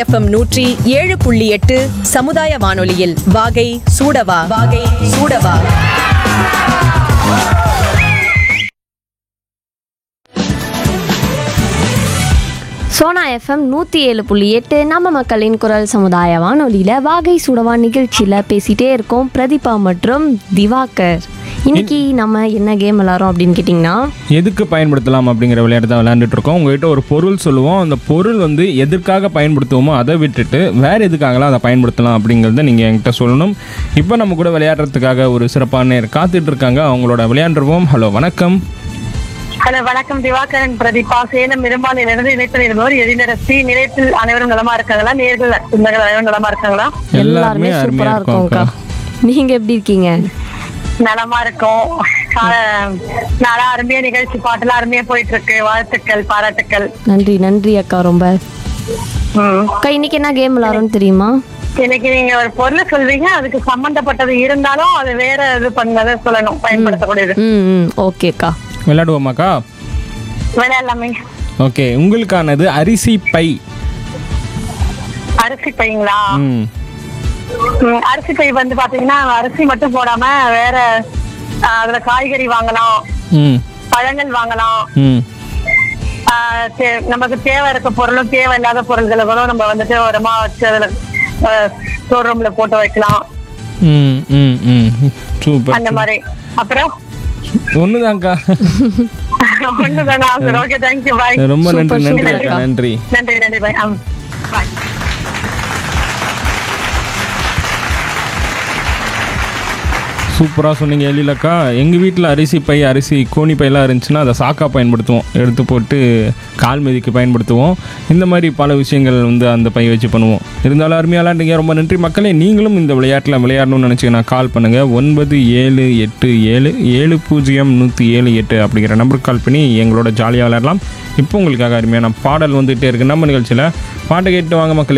FM நூற்றி ஏழு புள்ளி எட்டு சமுதாய வானொலியில் வாகை சூடவா வாகை சூடவா சோனா எஃப்எம் நூற்றி ஏழு புள்ளி எட்டு நம்ம மக்களின் குரல் சமுதாய வானொலியில் வாகை சுடவா நிகழ்ச்சியில் பேசிகிட்டே இருக்கோம் பிரதீபா மற்றும் திவாகர் இன்னைக்கு நம்ம என்ன கேம் விளாட்றோம் அப்படின்னு கேட்டிங்கன்னா எதுக்கு பயன்படுத்தலாம் அப்படிங்கிற விளையாட்டு தான் விளையாண்டுட்டு இருக்கோம் உங்ககிட்ட ஒரு பொருள் சொல்லுவோம் அந்த பொருள் வந்து எதற்காக பயன்படுத்துவோமோ அதை விட்டுட்டு வேற எதுக்காகலாம் அதை பயன்படுத்தலாம் அப்படிங்கிறத நீங்கள் என்கிட்ட சொல்லணும் இப்போ நம்ம கூட விளையாடுறதுக்காக ஒரு சிறப்பான நேர் காத்துட்டு இருக்காங்க அவங்களோட விளையாண்டுருவோம் ஹலோ வணக்கம் ஹலோ வணக்கம் திவாகரன் பிரதீபா சேலம் இரும்பாலிலிருந்து இணைப்பில் இருந்தவர் எழிலரசி நிலையத்தில் அனைவரும் நலமா இருக்காங்களா நேர்கள் சொந்தங்கள் அனைவரும் நலமா இருக்காங்களா எல்லாருமே சூப்பராக இருக்கோம்க்கா நீங்கள் எப்படி இருக்கீங்க நலமா இருக்கும் கா- நல்லா அருமையா நிகழ்ச்சி பாட்டுலாம் அருமையா போயிட்டு இருக்கு வாழ்த்துக்கள் பாராட்டுக்கள் நன்றி நன்றி அக்கா ரொம்ப ம். அக்கா இன்னைக்கு என்ன கேம் விளாட்றோம்னு தெரியுமா இன்னைக்கு நீங்க ஒரு பொருளை சொல்வீங்க அதுக்கு சம்பந்தப்பட்டது இருந்தாலும் அது வேற இது பண்ணதை சொல்லணும் பயன்படுத்தக்கூடியது ம் ம் ஓகேக்கா விளையாடுவோமாக்கா விளையாடலாமே ஓகே உங்களுக்கானது அரிசி பை அரிசி பைங்களா ம் ம், அரிசி பை வந்து பாத்தீங்கன்னா அரிசி மட்டும் போடாம வேற ஆ, அதுல காய்கறி வாங்கலாம் ம் பழங்கள் வாங்கலாம் ம் ஆ, தே- நமக்கு தேவை இருக்க பொருளும் தேவை இல்லாத பொருள்களை கூட நம்ம வந்துட்டு உரமா வச்சு அதுல ஸ்டோர் ரூம்ல போட்டு வைக்கலாம் ம் ம் ம் சூப்பர் அந்த மாதிரி அப்புறம் ஒண்ணுதான்க்கா ஒண்ணுதானா ஓகே தேங்க்யூ பாய் ரொம்ப நன்றி சூப்பர், நன்றி சூப்பர். அக்கா நன்றி நன்றி நன்றி பாய் பாய் சூப்பராக சொன்னீங்க எழிலக்கா எங்கள் வீட்டில் அரிசி பை அரிசி கோணி பையெல்லாம் இருந்துச்சுன்னா அதை சாக்கா பயன்படுத்துவோம் எடுத்து போட்டு கால் மிதிக்கு பயன்படுத்துவோம் இந்த மாதிரி பல விஷயங்கள் வந்து அந்த பை வச்சு பண்ணுவோம் இருந்தாலும் அருமையாக விளையாண்டுங்க ரொம்ப நன்றி மக்களே நீங்களும் இந்த விளையாட்டில் விளையாடணும்னு நினச்சிங்கன்னா கால் பண்ணுங்கள் ஒன்பது ஏழு எட்டு ஏழு ஏழு பூஜ்ஜியம் நூற்றி ஏழு எட்டு அப்படிங்கிற நம்பருக்கு கால் பண்ணி எங்களோட ஜாலியாக விளையாடலாம் இப்போ உங்களுக்காக அருமையான பாடல் வந்துகிட்டே இருக்குது நம்ம நிகழ்ச்சியில் பாட்டை கேட்டு வாங்க மக்களே